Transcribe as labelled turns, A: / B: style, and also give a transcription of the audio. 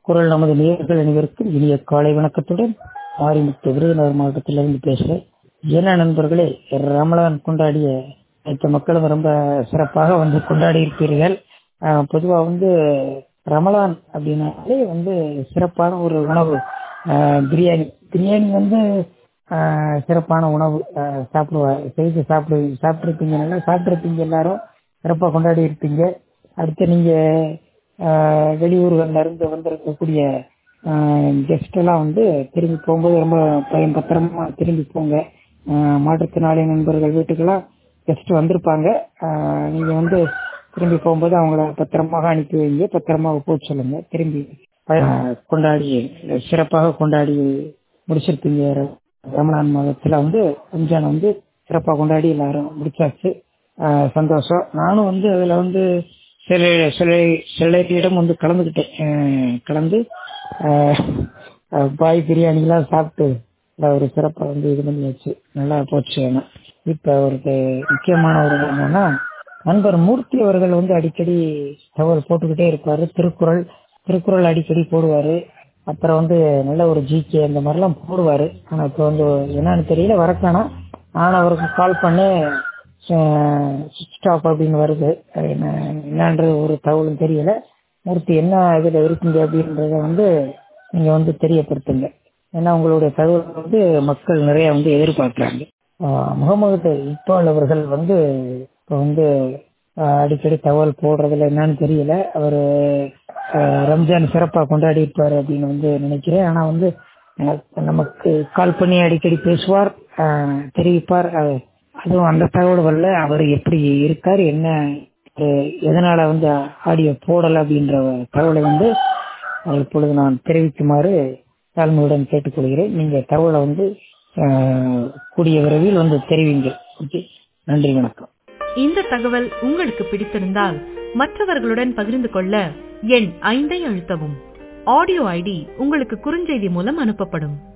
A: குரல் நமது நேயர்கள் அனைவருக்கும் இனிய காலை வணக்கத்துடன் மாரிமுத்து விருதுநகர் மாவட்டத்திலிருந்து பேசுகிறேன் என்ன நண்பர்களே ரமலான் கொண்டாடிய அனைத்து மக்களும் ரொம்ப சிறப்பாக வந்து கொண்டாடி இருப்பீர்கள் பொதுவாக வந்து ரமலான் அப்படின்னாலே வந்து சிறப்பான ஒரு உணவு ஆஹ் பிரியாணி பிரியாணி வந்து ஆஹ் சிறப்பான உணவு ஆஹ் சாப்பிடுவார் செய்து சாப்பிடு சாப்பிட்ருப்பீங்க நல்லா சாப்பிட்ருப்பீங்க எல்லாரும் சிறப்பாக கொண்டாடி இருப்பீங்க அடுத்து நீங்கள் வெளியூர்கள்ல இருந்து வந்திருக்கக்கூடிய கெஸ்ட் எல்லாம் வந்து திரும்பி போகும்போது ரொம்ப பயம் பத்திரமா திரும்பி போங்க ஆஹ் மாற்றுத்திறனாளி நண்பர்கள் வீட்டுக்கெல்லாம் கெஸ்ட் வந்திருப்பாங்க ஆஹ் நீங்க வந்து திரும்பி போகும்போது அவங்கள பத்திரமாக அனுப்பி வைங்க பத்திரமாக போக சொல்லுங்க திரும்பி ஆஹ் கொண்டாடி சிறப்பாக கொண்டாடி முடிச்சிருப்பீங்க ரமலான் மாதத்துல வந்து ரம்ஜான் வந்து சிறப்பாக கொண்டாடி எல்லாரும் முடிச்சாச்சு ஆஹ் சந்தோஷம் நானும் வந்து அதுல வந்து சில சில சிலரிடம் வந்து கலந்துக்கிட்டேன் ஆஹ் கலந்து ஆஹ் பாய் பிரியாணிலாம் சாப்பிட்டு நல்லா ஒரு சிறப்பாக வந்து இது பண்ணியாச்சு நல்லா போச்சு ஆனால் இப்போ ஒரு முக்கியமான ஒரு என்னன்னா நண்பர் மூர்த்தி அவர்கள் வந்து அடிக்கடி தகவல் போட்டுக்கிட்டே இருப்பாரு திருக்குறள் திருக்குறள் அடிக்கடி போடுவாரு அப்புறம் வந்து நல்ல ஒரு ஜிகே அந்த மாதிரிலாம் போடுவாரு ஆனா இப்போ வந்து என்னன்னு தெரியல வரக்கானா நான் அவருக்கு கால் பண்ணி ஸ்டாப் அப்படின்னு வருது என்ன என்னன்றது ஒரு தகவலும் தெரியல மூர்த்தி என்ன இதுல இருக்குங்க அப்படின்றத வந்து நீங்க வந்து தெரியப்படுத்துங்க ஏன்னா உங்களுடைய தகவல் வந்து மக்கள் நிறைய வந்து எதிர்பார்க்குறாங்க முகமது இக்பால் அவர்கள் வந்து இப்போ வந்து அடிக்கடி தகவல் போடுறதுல என்னன்னு தெரியல அவர் ரம்ஜான் சிறப்பாக கொண்டாடி இருப்பார் அப்படின்னு வந்து நினைக்கிறேன் ஆனால் வந்து நமக்கு கால் பண்ணி அடிக்கடி பேசுவார் தெரிவிப்பார் அதுவும் அந்த தகவல் வரல அவர் எப்படி இருக்கார் என்ன எதனால வந்து ஆடியோ போடல அப்படின்ற தகவலை வந்து இப்பொழுது நான் தெரிவிக்குமாறு தாழ்மையுடன் கேட்டுக்கொள்கிறேன் நீங்க தகவலை வந்து கூடிய விரைவில் வந்து தெரிவிங்க ஓகே நன்றி வணக்கம்
B: இந்த தகவல் உங்களுக்கு பிடித்திருந்தால் மற்றவர்களுடன் பகிர்ந்து கொள்ள எண் ஐந்தை அழுத்தவும் ஆடியோ ஐடி உங்களுக்கு குறுஞ்செய்தி மூலம் அனுப்பப்படும்